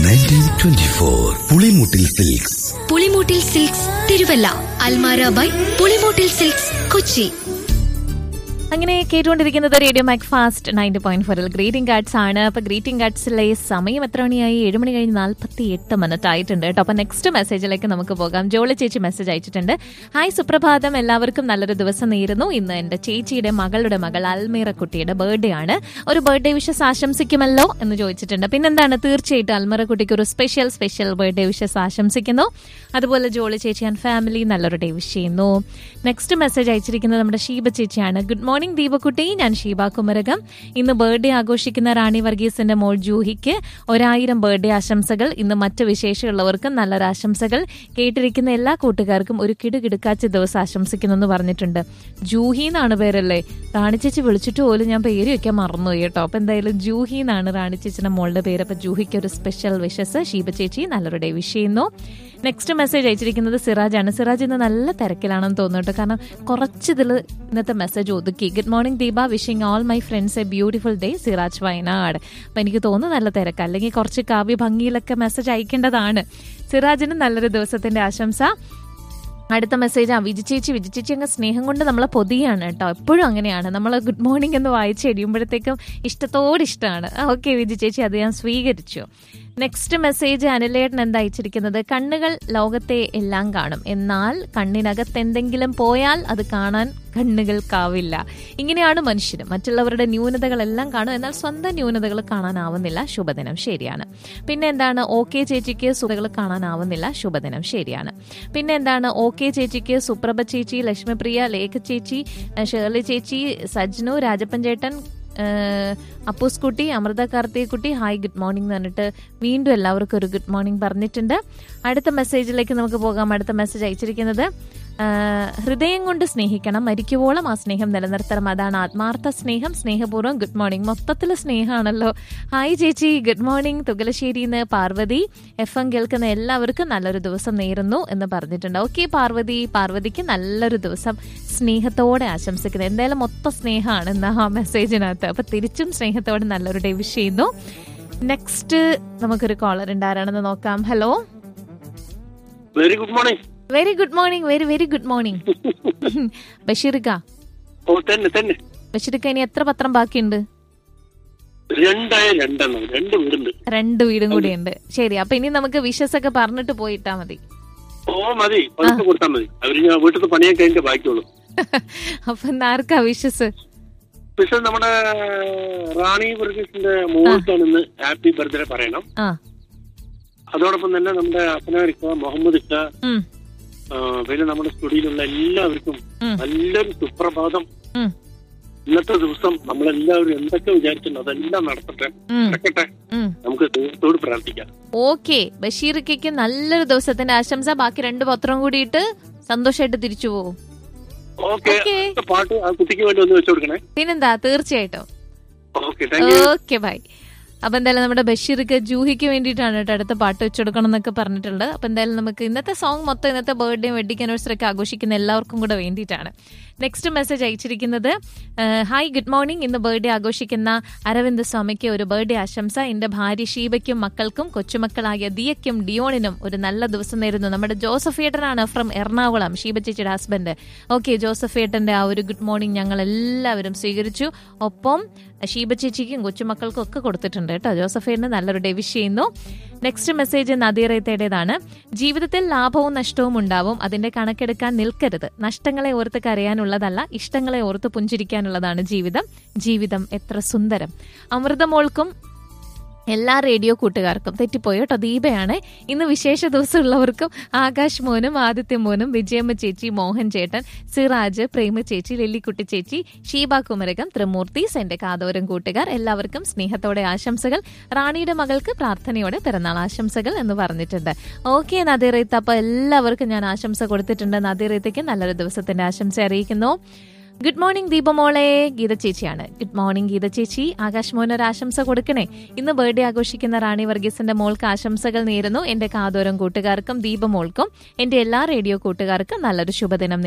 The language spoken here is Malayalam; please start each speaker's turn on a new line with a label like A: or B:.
A: Nineteen twenty four Pulimoottil silks
B: Pulimoottil silks Thiruvalla അൽമാര ബൈ പുളിമൂട്ടിൽ സിൽക്സ് കൊച്ചി
C: അങ്ങനെ കേട്ടുകൊണ്ടിരിക്കുന്നത് radio Macfast ninety point ഫോറിൽ ഗ്രീറ്റിംഗ് കാർഡ്സ് ആണ് അപ്പൊ ഗ്രീറ്റിംഗ് കാർഡ്സിലെ സമയം എത്ര മണിയായി ഏഴ് മണി കഴിഞ്ഞ് നാൽപ്പത്തി എട്ട് മിനിറ്റ് ആയിട്ടുണ്ട് കേട്ടോ അപ്പൊ നെക്സ്റ്റ് മെസ്സേജിലേക്ക് നമുക്ക് പോകാം ജോളി ചേച്ചി മെസ്സേജ് അയച്ചിട്ടുണ്ട് ഹായ് സുപ്രഭാതം എല്ലാവർക്കും നല്ലൊരു ദിവസം നേരുന്നു ഇന്ന് എന്റെ ചേച്ചിയുടെ മകളുടെ മകൾ അൽമീറ കുട്ടിയുടെ ബർത്ത്ഡേ ആണ് ഒരു ബർത്ത്ഡേ വിഷസ് ആശംസിക്കുമല്ലോ എന്ന് ചോദിച്ചിട്ടുണ്ട് പിന്നെന്താണ് തീർച്ചയായിട്ടും അൽമറ കുട്ടിക്ക് ഒരു സ്പെഷ്യൽ സ്പെഷ്യൽ ബർത്ത്ഡേ വിഷസ് ആശംസിക്കുന്നു അതുപോലെ ജോളി ചേച്ചി ആൻഡ് ഫാമിലി നല്ലൊരു ഡേ വിഷ് ചെയ്യുന്നു നെക്സ്റ്റ് മെസ്സേജ് അയച്ചിരിക്കുന്നത് നമ്മുടെ ഷീബ ചേച്ചിയാണ് ഗുഡ് മോർണിംഗ് ദീപക്കുട്ടി ഞാൻ ഷീബ കുമരകം ഇന്ന് ബർത്ത്ഡേ ആഘോഷിക്കുന്ന റാണി വർഗീസിന്റെ മോൾ ജൂഹിക്ക് ഒരായിരം ബർത്ത്ഡേ ആശംസകൾ ഇന്ന് മറ്റ് വിശേഷമുള്ളവർക്കും നല്ലൊരു ആശംസകൾ കേട്ടിരിക്കുന്ന എല്ലാ കൂട്ടുകാർക്കും ഒരു കിടുകിടുക്കാച്ച ദിവസം ആശംസിക്കുന്നു എന്ന് പറഞ്ഞിട്ടുണ്ട് ജൂഹി എന്നാണ് പേരല്ലേ റാണി ചേച്ചി വിളിച്ചിട്ട് പോലും ഞാൻ പേര് വെക്കാൻ മറന്നുപോയി കേട്ടോ അപ്പൊ എന്തായാലും ജൂഹി എന്നാണ് റാണി ചേച്ചിന്റെ മോളുടെ പേര് അപ്പൊ ജൂഹിക്ക് ഒരു സ്പെഷ്യൽ വിഷസ് ഷീബ ചേച്ചി നല്ലൊരു ഡേ വിഷ് ചെയ്യുന്നു നെക്സ്റ്റ് മെസ്സേജ് അയച്ചിരിക്കുന്നത് സിറാജ് ആണ് സിറാജ് ഇന്ന് നല്ല തിരക്കിലാണെന്ന് തോന്നുന്നു കാരണം കുറച്ച് ഇതിൽ ഇന്നത്തെ മെസ്സേജ് ഒതുക്കി good morning Deepa wishing all my friends a beautiful day Siraj Wayanad അപ്പൊ എനിക്ക് തോന്നുന്നു നല്ല തിരക്ക് അല്ലെങ്കിൽ കുറച്ച് കാവ്യ ഭംഗിയിലൊക്കെ മെസ്സേജ് അയക്കേണ്ടതാണ് സിറാജിന് നല്ലൊരു ദിവസത്തിന്റെ ആശംസ അടുത്ത മെസ്സേജ് ആ വിജി ചേച്ചി വിജി ചേച്ചി അങ്ങ് സ്നേഹം കൊണ്ട് നമ്മളെ പൊതിയാണ് കേട്ടോ എപ്പോഴും അങ്ങനെയാണ് നമ്മൾ ഗുഡ് മോർണിംഗ് എന്ന് വായിച്ച് കഴിയുമ്പോഴത്തേക്കും ഇഷ്ടത്തോട് ഇഷ്ടമാണ് ഓക്കെ വിജി ചേച്ചി അത് ഞാൻ സ്വീകരിച്ചു നെക്സ്റ്റ് മെസ്സേജ് അനിലേട്ടൻ എന്താ അയച്ചിരിക്കുന്നത് കണ്ണുകൾ ലോകത്തെ എല്ലാം കാണും എന്നാൽ കണ്ണിനകത്ത് എന്തെങ്കിലും പോയാൽ അത് കാണാൻ കണ്ണുകൾക്കാവില്ല ഇങ്ങനെയാണ് മനുഷ്യരും മറ്റുള്ളവരുടെ ന്യൂനതകളെല്ലാം കാണും എന്നാൽ സ്വന്തം ന്യൂനതകൾ കാണാനാവുന്നില്ല ശുഭദിനം ശരിയാണ് പിന്നെ എന്താണ് ഓക്കെ ചേച്ചിക്ക് സുഖകൾ കാണാനാവുന്നില്ല ശുഭദിനം ശരിയാണ് പിന്നെ എന്താണ് ഓക്കെ ചേച്ചിക്ക് സുപ്രഭ ചേച്ചി ലക്ഷ്മിപ്രിയ ലേഖ ചേച്ചി ഷേർലി ചേച്ചി സജ്നു രാജപ്പൻ ചേട്ടൻ ഏഹ് Appuskutty Amritha Karthikakutty hi good morning എന്ന് പറഞ്ഞിട്ട് വീണ്ടും എല്ലാവർക്കും ഒരു ഗുഡ് മോർണിംഗ് പറഞ്ഞിട്ടുണ്ട് അടുത്ത മെസ്സേജിലേക്ക് നമുക്ക് പോകാം അടുത്ത മെസ്സേജ് അയച്ചിരിക്കുന്നത് ആഹ് ഹൃദയം കൊണ്ട് സ്നേഹിക്കണം മരിക്കുവോളം ആ സ്നേഹം നിലനിർത്തണം അതാണ് ആത്മാർത്ഥ സ്നേഹം സ്നേഹപൂർവ്വം ഗുഡ് മോർണിംഗ് മൊത്തത്തിൽ സ്നേഹമാണല്ലോ ഹായ് ചേച്ചി ഗുഡ് മോർണിംഗ് തുകലശ്ശേരിന്ന് പാർവതി എഫ് എം കേൾക്കുന്ന എല്ലാവർക്കും നല്ലൊരു ദിവസം നേരുന്നു എന്ന് പറഞ്ഞിട്ടുണ്ട് ഓക്കെ പാർവതി പാർവതിക്ക് നല്ലൊരു ദിവസം സ്നേഹത്തോടെ ആശംസിക്കുന്നത് എന്തായാലും മൊത്തം സ്നേഹമാണ് ഇന്ന് ആ മെസ്സേജിനകത്ത് അപ്പൊ തിരിച്ചും സ്നേഹത്തോടെ നല്ലൊരു ഡേ വിഷ് ചെയ്യുന്നു നെക്സ്റ്റ് നമുക്കൊരു കോളർ ഉണ്ട് ആരാണെന്ന് നോക്കാം hello
D: very good morning
C: very good morning very very good morning ബഷീർക്ക
D: ഓ തന്നെ തന്നെ
C: ബഷീർക്ക ഇനി എത്ര പത്രം ബാക്കിയുണ്ട്
D: രണ്ടായ രണ്ടെണ്ണം രണ്ട് വീടുണ്ട്
C: രണ്ട് വീടും കൂടിയുണ്ട് ശരി അപ്പൊ ഇനി നമുക്ക് വിഷസ് ഒക്കെ പറഞ്ഞിട്ട് പോയിട്ടാ മതി
D: ഓ മതി പൈസ കൊടുത്താൽ മതി അവര് ഞാൻ വീട്ടിൽ നിന്ന് പണിയൊക്കെ കഴിഞ്ഞിട്ട് ബാക്കിയുള്ളൂ
C: അപ്പൊ ഇന്ന് ആർക്കാ വിഷസ്
D: പക്ഷെ നമ്മുടെ റാണി വർഗീസിന്റെ മോൾക്കാണ് ഇന്ന് ഹാപ്പി ബർത്ത്ഡേ പറയണം
C: ആ
D: അതോടൊപ്പം തന്നെ നമ്മുടെ അസനാരിക്ക മുഹമ്മദ് ഇക്ക
C: ഉം,
D: ആ, പിന്നെ നമ്മുടെ സ്റ്റുഡിയോയിലുള്ള എല്ലാവർക്കും
C: ഉം.
D: നല്ലൊരു സുപ്രഭാതം
C: ഉം,
D: ഇന്നത്തെ ദിവസം നമ്മളെല്ലാവരും എന്തൊക്കെ വിചാരിച്ചിട്ടുണ്ട് അതെല്ലാം നടത്തട്ടെ
C: ഉം,
D: നടക്കട്ടെ
C: ഉം.
D: നമുക്ക് ദൈവത്തോട് പ്രാർത്ഥിക്കാം
C: ഓക്കെ ബഷീർക്കയ്ക്ക് നല്ലൊരു ദിവസത്തിന്റെ ആശംസ ബാക്കി രണ്ട് പത്രം കൂടിയിട്ട് സന്തോഷമായിട്ട് തിരിച്ചു പോകും
D: ഓക്കെ
C: Okay.
D: പാട്ട് ആ കുട്ടിക്ക് വേണ്ടി ഒന്ന് വെച്ചു കൊടുക്കണേ
C: പിന്നെന്താ തീർച്ചയായിട്ടും
D: okay thank you
C: okay bye അപ്പൊ എന്തായാലും നമ്മുടെ ബഷീർക്ക് ജൂഹിക്ക് വേണ്ടിയിട്ടാണ് കേട്ടോ അടുത്ത പാട്ട് വെച്ചുകൊടുക്കണം എന്നൊക്കെ പറഞ്ഞിട്ടുള്ളത് അപ്പൊ എന്തായാലും നമുക്ക് ഇന്നത്തെ സോങ് മൊത്തം ഇന്നത്തെ ബർത്ത്ഡേ വെഡിങ് ആനിവേഴ്സറി ഒക്കെ ആഘോഷിക്കുന്ന എല്ലാവർക്കും കൂടെ വേണ്ടിയിട്ടാണ് നെക്സ്റ്റ് മെസ്സേജ് അയച്ചിരിക്കുന്നത് ഹായ് ഗുഡ് മോർണിംഗ് ഇന്ന് ബർത്ത്ഡേ ആഘോഷിക്കുന്ന അരവിന്ദ് സ്വാമിക്ക് ഒരു ബർത്ത്ഡേ ആശംസ എന്റെ ഭാര്യ ഷീബയ്ക്കും മക്കൾക്കും കൊച്ചുമക്കളായ ദിയയ്ക്കും ഡിയോണിനും ഒരു നല്ല ദിവസം നേരുന്നു നമ്മുടെ ജോസഫ് ഏട്ടനാണ് ഫ്രം എറണാകുളം ഷീബ ചേച്ചിയുടെ ഹസ്ബൻഡ് ഓക്കെ ജോസഫ് ഏട്ടന്റെ ആ ഒരു ഗുഡ് മോർണിംഗ് ഞങ്ങൾ എല്ലാവരും സ്വീകരിച്ചു ഒപ്പം ഷീബ ചേച്ചിക്കും കൊച്ചുമക്കൾക്കും ഒക്കെ കൊടുത്തിട്ടുണ്ട് കേട്ടോ ജോസഫേന് നല്ലൊരു ഡേ വിഷ് ചെയ്യുന്നു നെക്സ്റ്റ് മെസ്സേജ് നദീറയത്തേടേതാണ് ജീവിതത്തിൽ ലാഭവും നഷ്ടവും ഉണ്ടാവും അതിന്റെ കണക്കെടുക്കാൻ നിൽക്കരുത് നഷ്ടങ്ങളെ ഓർത്ത് കരയാനുള്ളതല്ല ഇഷ്ടങ്ങളെ ഓർത്ത് പുഞ്ചിരിക്കാനുള്ളതാണ് ജീവിതം ജീവിതം എത്ര സുന്ദരം അമൃതമോൾക്കും എല്ലാ റേഡിയോ കൂട്ടുകാർക്കും തെറ്റിപ്പോയി കേട്ടോ ദീപയാണ് ഇന്ന് വിശേഷ ദിവസമുള്ളവർക്കും ആകാശ് മോനും ആദിത്യ മോനും വിജയമ്മ ചേച്ചി മോഹൻ ചേട്ടൻ സിറാജ് പ്രേമ ചേച്ചി ലില്ലിക്കുട്ടി ചേച്ചി ഷീബ കുമരകം ത്രിമൂർത്തീസ് എന്റെ കാതോരം കൂട്ടുകാർ എല്ലാവർക്കും സ്നേഹത്തോടെ ആശംസകൾ റാണിയുടെ മകൾക്ക് പ്രാർത്ഥനയോടെ പിറന്നാൾ ആശംസകൾ എന്ന് പറഞ്ഞിട്ടുണ്ട് ഓക്കെ നദീറത്ത് അപ്പൊ എല്ലാവർക്കും ഞാൻ ആശംസ കൊടുത്തിട്ടുണ്ട് നദീറത്തേക്ക് നല്ലൊരു ദിവസത്തിന്റെ ആശംസ അറിയിക്കുന്നു ഗുഡ് മോർണിംഗ് ദീപമോളെ ഗീത ചേച്ചിയാണ് ഗുഡ് മോർണിംഗ് ഗീത ചേച്ചി ആകാശ് മോഹൻ ഒരു ആശംസ കൊടുക്കണേ ഇന്ന് ബർത്ത്ഡേ ആഘോഷിക്കുന്ന റാണി വർഗീസിന്റെ മോൾക്ക് ആശംസകൾ നേരുന്നു എന്റെ കാതോരം കൂട്ടുകാർക്കും ദീപമോൾക്കും എന്റെ എല്ലാ റേഡിയോ കൂട്ടുകാർക്കും നല്ലൊരു ശുഭദിനം